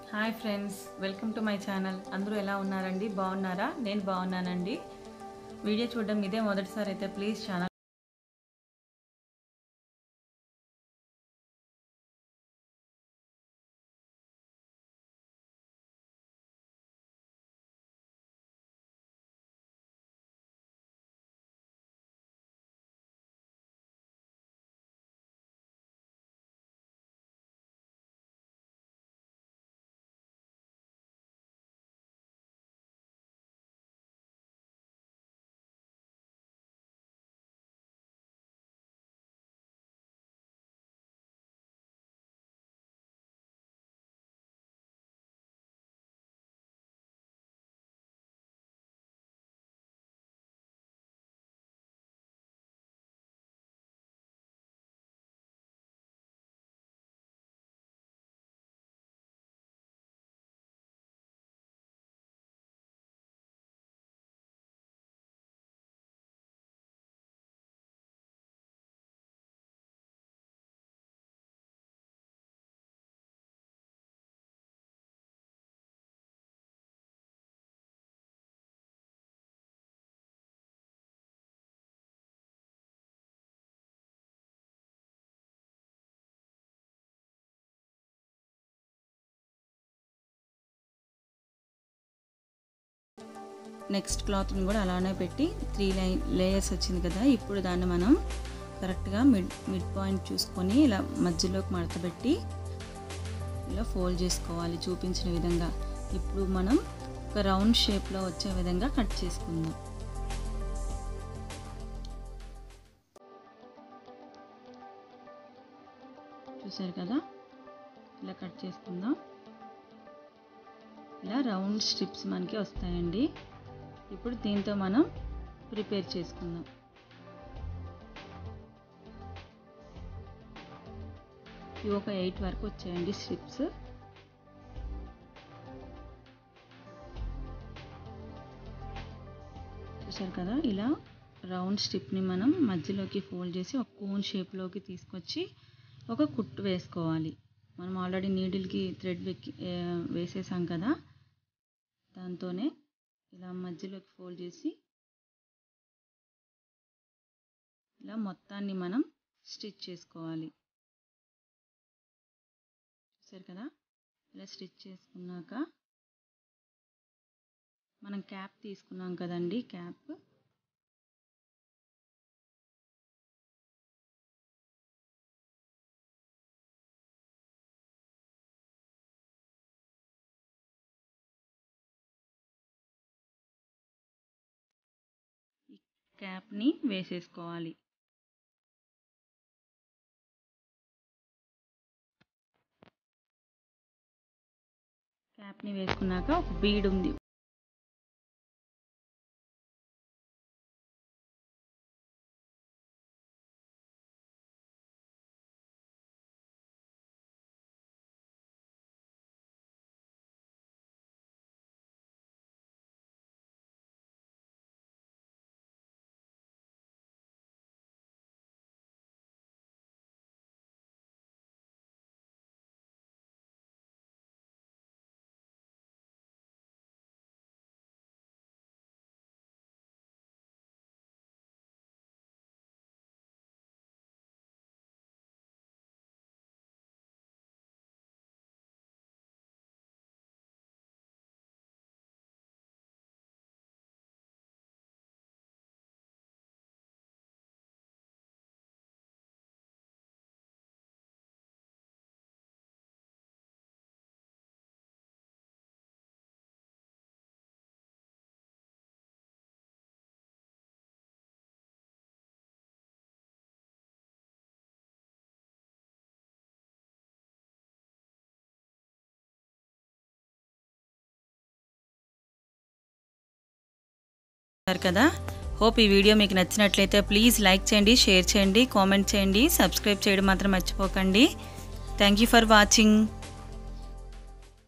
hi friends welcome to my channel అందరూ ఎలా ఉన్నారండి బాగున్నారా నేను బాగున్నానండి వీడియో చూడడం ఇదే మొదటిసారి అయితే ప్లీజ్ ఛానల్ నెక్స్ట్ క్లాత్ని కూడా అలానే పెట్టి త్రీ లై లేయర్స్ వచ్చింది కదా ఇప్పుడు దాన్ని మనం కరెక్ట్గా మిడ్ మిడ్ పాయింట్ చూసుకొని ఇలా మధ్యలోకి మడతపెట్టి ఇలా ఫోల్డ్ చేసుకోవాలి చూపించిన విధంగా ఇప్పుడు మనం ఒక రౌండ్ షేప్లో వచ్చే విధంగా కట్ చేసుకుందాం చూసారు కదా ఇలా కట్ చేసుకుందాం ఇలా రౌండ్ స్ట్రిప్స్ మనకి వస్తాయండి ఇప్పుడు దీంతో మనం ప్రిపేర్ చేసుకుందాం ఇవి ఒక ఎయిట్ వరకు వచ్చాయండి స్ట్రిప్స్ చూసారు కదా ఇలా రౌండ్ స్ట్రిప్ని మనం మధ్యలోకి ఫోల్డ్ చేసి ఒక కోన్ షేప్లోకి తీసుకొచ్చి ఒక కుట్టు వేసుకోవాలి మనం ఆల్రెడీ నీడిల్కి థ్రెడ్ వెక్కి వేసేసాం కదా దాంతోనే ఇలా మధ్యలోకి ఫోల్డ్ చేసి ఇలా మొత్తాన్ని మనం స్టిచ్ చేసుకోవాలి చూసారు కదా ఇలా స్టిచ్ చేసుకున్నాక మనం క్యాప్ తీసుకున్నాం కదండి క్యాప్ ఈ క్యాప్ని వేసేసుకోవాలి క్యాప్ని వేసుకున్నాక ఒక బీడ్ ఉంది కదా హోప్ ఈ వీడియో మీకు నచ్చినట్లయితే ప్లీజ్ లైక్ చేయండి షేర్ చేయండి కామెంట్ చేయండి సబ్స్క్రైబ్ చేయడం మాత్రం మర్చిపోకండి థ్యాంక్ యూ ఫర్ వాచింగ్